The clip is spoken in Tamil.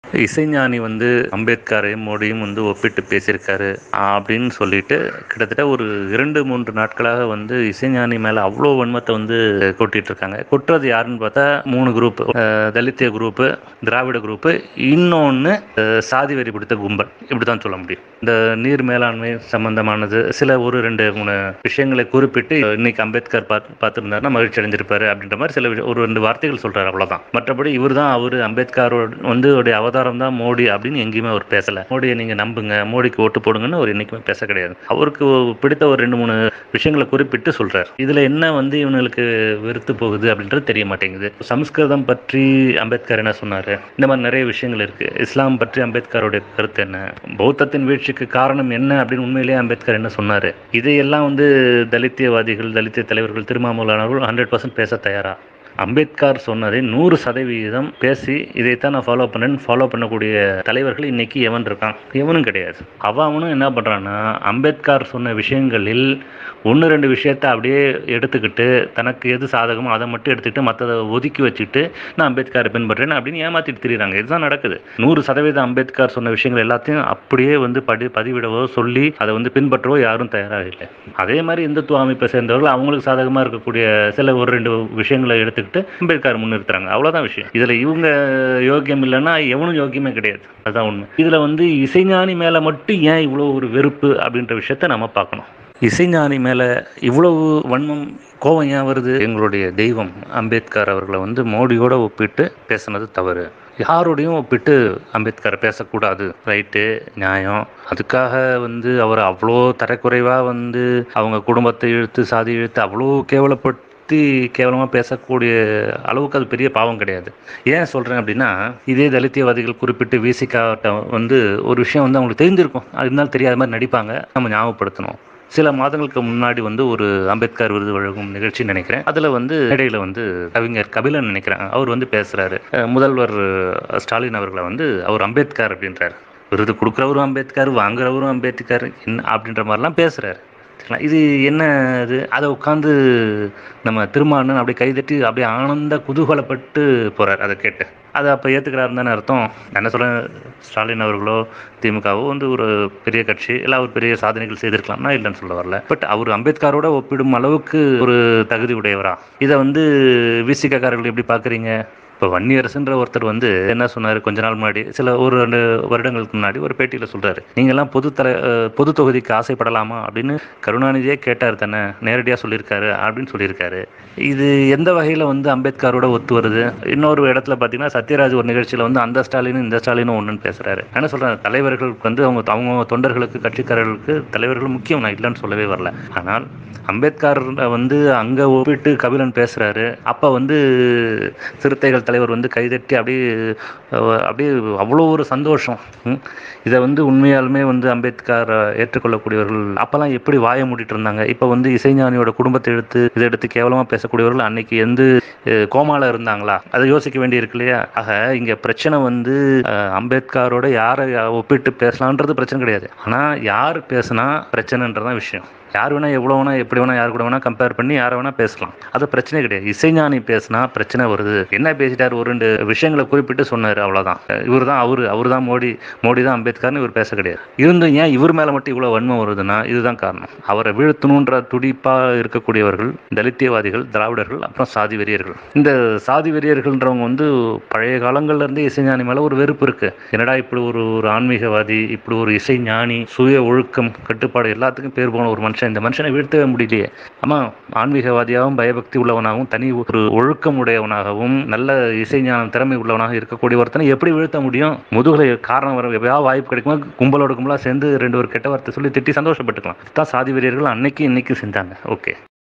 இசைஞானி வந்து அம்பேத்கரையும் மோடியும் வந்து ஒப்பிட்டு பேசியிருக்காரு அப்படின்னு சொல்லிட்டு கிட்டத்தட்ட ஒரு இரண்டு மூன்று நாட்களாக வந்து இசைஞானி மேலே அவ்வளோ வன்மத்தை வந்து கொட்டிட்டு இருக்காங்க கொட்டுறது யாருன்னு பார்த்தா மூணு குரூப் தலித்திய குரூப்பு திராவிட குரூப்பு இன்னொன்று சாதி வெறி பிடித்த கும்பல் இப்படி தான் சொல்ல முடியும் இந்த நீர் மேலாண்மை சம்பந்தமானது சில ஒரு ரெண்டு மூணு விஷயங்களை குறிப்பிட்டு இன்னைக்கு அம்பேத்கர் பார்த்து பார்த்துருந்தாருன்னா மகிழ்ச்சி அடைஞ்சிருப்பாரு அப்படின்ற மாதிரி சில விஷயம் ஒரு ரெண்டு வார்த்தைகள் சொல்றாரு அவ்வளவுதான் மற்றபடி இவர் தான் அவர் அம்பேத்கரோட வந்து உடைய அவதாரம் தான் மோடி அப்படின்னு எங்கேயுமே அவர் பேசல மோடியை நீங்க நம்புங்க மோடிக்கு ஓட்டு போடுங்கன்னு அவர் என்னைக்குமே பேச கிடையாது அவருக்கு பிடித்த ஒரு ரெண்டு மூணு விஷயங்களை குறிப்பிட்டு சொல்றாரு இதுல என்ன வந்து இவங்களுக்கு வெறுத்து போகுது அப்படின்றது தெரிய மாட்டேங்குது சமஸ்கிருதம் பற்றி அம்பேத்கர் என்ன சொன்னாரு இந்த மாதிரி நிறைய விஷயங்கள் இருக்கு இஸ்லாம் பற்றி அம்பேத்கருடைய கருத்து என்ன பௌத்தத்தின் வீழ்ச்சிக்கு காரணம் என்ன அப்படின்னு உண்மையிலேயே அம்பேத்கர் என்ன சொன்னாரு இதையெல்லாம் வந்து தலித்தியவாதிகள் தலித்திய தலைவர்கள் திருமாமூலானவர்கள் ஹண்ட்ரட் பர்சன்ட் பேச தயாரா அம்பேத்கர் சொன்னதை நூறு சதவீதம் பேசி இதைத்தான் நான் ஃபாலோ பண்ணேன்னு ஃபாலோ பண்ணக்கூடிய தலைவர்கள் இன்னைக்கு எவன் இருக்கான் எவனும் கிடையாது அவன் அவனும் என்ன பண்ணுறான்னா அம்பேத்கர் சொன்ன விஷயங்களில் ஒன்று ரெண்டு விஷயத்த அப்படியே எடுத்துக்கிட்டு தனக்கு எது சாதகமோ அதை மட்டும் எடுத்துக்கிட்டு மற்றதை ஒதுக்கி வச்சுட்டு நான் அம்பேத்கரை பின்பற்றேன் அப்படின்னு ஏமாத்திட்டு திரியிறாங்க இதுதான் நடக்குது நூறு சதவீதம் அம்பேத்கர் சொன்ன விஷயங்கள் எல்லாத்தையும் அப்படியே வந்து படி பதிவிடவோ சொல்லி அதை வந்து பின்பற்றவோ யாரும் தயாராக இல்லை அதே மாதிரி இந்துத்துவ அமைப்பை சேர்ந்தவர்கள் அவங்களுக்கு சாதகமாக இருக்கக்கூடிய சில ஒரு ரெண்டு விஷயங்களை எடுத்துக்கிட்டு அம்பேத்கர் முன்னிறுத்துறாங்க அவ்வளோதான் விஷயம் இதில் இவங்க யோக்கியம் இல்லைன்னா எவனும் யோக்கியமே கிடையாது அதுதான் உண்மை இதில் வந்து இசைஞானி மேலே மட்டும் ஏன் இவ்வளோ ஒரு வெறுப்பு அப்படின்ற விஷயத்த நம்ம பார்க்கணும் இசைஞானி மேலே இவ்வளவு வன்மம் கோவம் ஏன் வருது எங்களுடைய தெய்வம் அம்பேத்கர் அவர்களை வந்து மோடியோட ஒப்பிட்டு பேசுனது தவறு யாரோடையும் ஒப்பிட்டு அம்பேத்கரை பேசக்கூடாது ரைட்டு நியாயம் அதுக்காக வந்து அவர் அவ்வளோ தரக்குறைவாக வந்து அவங்க குடும்பத்தை இழுத்து சாதி இழுத்து அவ்வளோ கேவலப்பட்டு பற்றி கேவலமாக பேசக்கூடிய அளவுக்கு அது பெரிய பாவம் கிடையாது ஏன் சொல்கிறேன் அப்படின்னா இதே தலித்தியவாதிகள் குறிப்பிட்டு விசிகாட்ட வந்து ஒரு விஷயம் வந்து அவங்களுக்கு தெரிஞ்சிருக்கும் அது இருந்தாலும் தெரியாத மாதிரி நடிப்பாங்க நம்ம ஞாபகப்படுத்தணும் சில மாதங்களுக்கு முன்னாடி வந்து ஒரு அம்பேத்கர் விருது வழங்கும் நிகழ்ச்சி நினைக்கிறேன் அதில் வந்து இடையில வந்து கவிஞர் கபிலன் நினைக்கிறேன் அவர் வந்து பேசுகிறாரு முதல்வர் ஸ்டாலின் அவர்களை வந்து அவர் அம்பேத்கர் அப்படின்றார் விருது கொடுக்குறவரும் அம்பேத்கர் வாங்குறவரும் அம்பேத்கர் என்ன அப்படின்ற மாதிரிலாம் பேசுகிறாரு இது என்ன இது அதை உட்காந்து நம்ம திருமாவளவன் அப்படியே கைதட்டி அப்படியே ஆனந்த குதூகலப்பட்டு போகிறார் அதை கேட்டு அதை அப்போ ஏற்றுக்கிறாருன்னு தானே அர்த்தம் என்ன சொல்ல ஸ்டாலின் அவர்களோ திமுகவோ வந்து ஒரு பெரிய கட்சி இல்லை அவர் பெரிய சாதனைகள் செய்திருக்கலாம்னா இல்லைன்னு சொல்ல வரல பட் அவர் அம்பேத்கரோட ஒப்பிடும் அளவுக்கு ஒரு தகுதி உடையவரா இதை வந்து விசிகக்காரர்கள் எப்படி பார்க்குறீங்க இப்போ வன்னியரசுன்ற ஒருத்தர் வந்து என்ன சொன்னார் கொஞ்ச நாள் முன்னாடி சில ஒரு ரெண்டு வருடங்களுக்கு முன்னாடி ஒரு பேட்டியில் சொல்கிறாரு நீங்கள்லாம் பொது தலை பொது தொகுதிக்கு ஆசைப்படலாமா அப்படின்னு கருணாநிதியே கேட்டார் தானே நேரடியாக சொல்லியிருக்காரு அப்படின்னு சொல்லியிருக்காரு இது எந்த வகையில் வந்து அம்பேத்கரோட ஒத்து வருது இன்னொரு இடத்துல பார்த்தீங்கன்னா சத்யராஜ் ஒரு நிகழ்ச்சியில் வந்து அந்த ஸ்டாலினும் இந்த ஸ்டாலினும் ஒன்றுன்னு பேசுகிறாரு என்ன சொல்கிறேன் தலைவர்களுக்கு வந்து அவங்க அவங்க தொண்டர்களுக்கு கட்சிக்காரர்களுக்கு தலைவர்கள் முக்கியம் நான் இல்லைன்னு சொல்லவே வரல ஆனால் அம்பேத்கர் வந்து அங்கே ஒப்பிட்டு கபிலன் பேசுகிறாரு அப்போ வந்து சிறுத்தைகள் தலைவர் வந்து கைதட்டி அப்படியே அப்படியே அவ்வளோ ஒரு சந்தோஷம் இதை வந்து உண்மையாலுமே வந்து அம்பேத்கர் ஏற்றுக்கொள்ளக்கூடியவர்கள் அப்போல்லாம் எப்படி வாய மூடிட்டு இருந்தாங்க இப்போ வந்து இசைஞானியோட குடும்பத்தை எடுத்து இதை எடுத்து கேவலமாக பேசக்கூடியவர்கள் அன்னைக்கு எந்த கோமால இருந்தாங்களா அதை யோசிக்க வேண்டி இருக்கு இல்லையா ஆக இங்கே பிரச்சனை வந்து அம்பேத்கரோட யாரை ஒப்பிட்டு பேசலான்றது பிரச்சனை கிடையாது ஆனால் யார் பேசுனா பிரச்சனைன்றதான் விஷயம் யார் வேணால் எவ்வளோ வேணால் எப்படி வேணால் யார் கூட வேணால் கம்பேர் பண்ணி யாரை வேணால் பேசலாம் அது பிரச்சனை கிடையாது இசைஞானி பேசினா பிரச்சனை வருது என்ன பேசிட்டார் ஒரு ரெண்டு விஷயங்களை குறிப்பிட்டு சொன்னார் அவ்வளோதான் இவர் தான் அவர் அவர் தான் மோடி மோடி தான் அம்பேத்கர்னு இவர் பேச கிடையாது இருந்தும் ஏன் இவர் மேலே மட்டும் இவ்வளோ வன்மம் வருதுன்னா இதுதான் காரணம் அவரை வீழ்த்தணுன்ற துடிப்பாக இருக்கக்கூடியவர்கள் தலித்தியவாதிகள் திராவிடர்கள் அப்புறம் சாதி வெறியர்கள் இந்த சாதி வெறியர்கள்ன்றவங்க வந்து பழைய காலங்கள்லேருந்தே இசைஞானி மேலே ஒரு வெறுப்பு இருக்குது என்னடா இப்படி ஒரு ஒரு ஆன்மீகவாதி இப்படி ஒரு இசைஞானி சுய ஒழுக்கம் கட்டுப்பாடு எல்லாத்துக்கும் பேர் போன ஒரு மனுஷன் மனுஷன் இந்த மனுஷனை வீழ்த்தவே முடியலையே ஆமாம் ஆன்மீகவாதியாகவும் பயபக்தி உள்ளவனாகவும் தனி ஒரு ஒழுக்கம் உடையவனாகவும் நல்ல இசைஞானம் திறமை உள்ளவனாக இருக்கக்கூடிய ஒருத்தனை எப்படி வீழ்த்த முடியும் முதுகலை காரணம் வர எப்பயாவது வாய்ப்பு கிடைக்குமா கும்பலோட கும்பலாக சேர்ந்து ரெண்டு ஒரு கெட்ட வார்த்தை சொல்லி திட்டி சந்தோஷப்பட்டுக்கலாம் தான் சாதி வீரர்கள் அன்னைக்கு இன்னைக்கு செஞ்சாங்க ஓகே